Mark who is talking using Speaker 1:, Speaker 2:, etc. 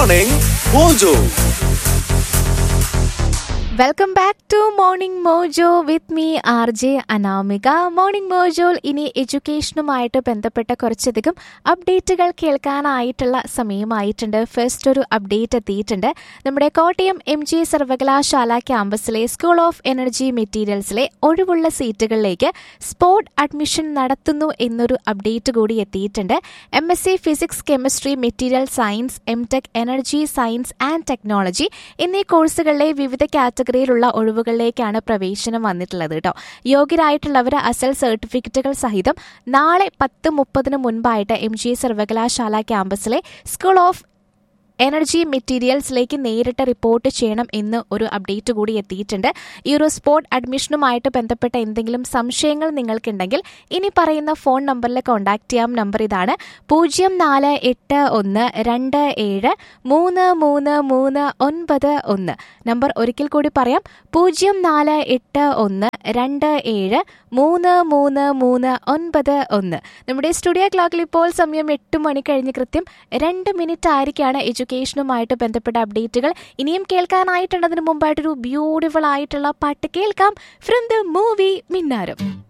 Speaker 1: Morning Mojo.
Speaker 2: Welcome back to Morning Mojo with me R J Anamika Morning മോജോയിൽ ഇനി എഡ്യൂക്കേഷനുമായിട്ട് ബന്ധപ്പെട്ട കുറച്ചധികം അപ്ഡേറ്റുകൾ കേൾക്കാനായിട്ടുള്ള സമയമായിട്ടുണ്ട് ഫസ്റ്റ് ഒരു അപ്ഡേറ്റ് എത്തിയിട്ടുണ്ട് നമ്മുടെ കോട്ടയം എം ജി സർവകലാശാല ക്യാമ്പസിലെ സ്കൂൾ ഓഫ് എനർജി മെറ്റീരിയൽസിലെ ഒഴിവുള്ള സീറ്റുകളിലേക്ക് സ്പോട്ട് അഡ്മിഷൻ നടത്തുന്നു എന്നൊരു അപ്ഡേറ്റ് കൂടി എത്തിയിട്ടുണ്ട് M S C physics chemistry material science M tech energy science and technology എന്നീ കോഴ്സുകളിലെ വിവിധ കാറ്റഗറിയിലുള്ള ഒഴിവുകളിലേക്കാണ് പ്രവേശനം വന്നിട്ടുള്ളത് കേട്ടോ യോഗ്യരായിട്ടുള്ളവർ അസൽ സർട്ടിഫിക്കറ്റുകൾ സഹിതം നാളെ പത്ത് മുപ്പതിന് മുൻപായിട്ട് എം ജി സർവകലാശാല ക്യാമ്പസിലെ സ്കൂൾ ഓഫ് എനർജി മെറ്റീരിയൽസിലേക്ക് നേരിട്ട് റിപ്പോർട്ട് ചെയ്യണം എന്ന് ഒരു അപ്ഡേറ്റ് കൂടി എത്തിയിട്ടുണ്ട് ഈ ഒരു സ്പോട്ട് അഡ്മിഷനുമായിട്ട് ബന്ധപ്പെട്ട എന്തെങ്കിലും സംശയങ്ങൾ നിങ്ങൾക്കുണ്ടെങ്കിൽ ഇനി പറയുന്ന ഫോൺ നമ്പറിൽ കോൺടാക്ട് ചെയ്യാം നമ്പർ ഇതാണ് പൂജ്യം നാല് എട്ട് ഒന്ന് രണ്ട് ഏഴ് മൂന്ന് മൂന്ന് മൂന്ന് ഒൻപത് ഒന്ന് നമ്പർ ഒരിക്കൽ കൂടി പറയാം പൂജ്യം നാല് എട്ട് ഒന്ന് രണ്ട് ഏഴ് മൂന്ന് മൂന്ന് മൂന്ന് ഒൻപത് ഒന്ന് നമ്മുടെ സ്റ്റുഡിയോ ക്ലോക്കിൽ ഇപ്പോൾ സമയം എട്ട് മണി കഴിഞ്ഞ് കൃത്യം രണ്ട് മിനിറ്റ് ആയിരിക്കാണ് എഡ്യൂക്കേഷനുമായിട്ട് ബന്ധപ്പെട്ട അപ്ഡേറ്റുകൾ ഇനിയും കേൾക്കാനായിട്ടുള്ളതിന് മുമ്പായിട്ടൊരു ബ്യൂട്ടിഫുൾ ആയിട്ടുള്ള പാട്ട് കേൾക്കാം ഫ്രം ദ മൂവി മിന്നാരം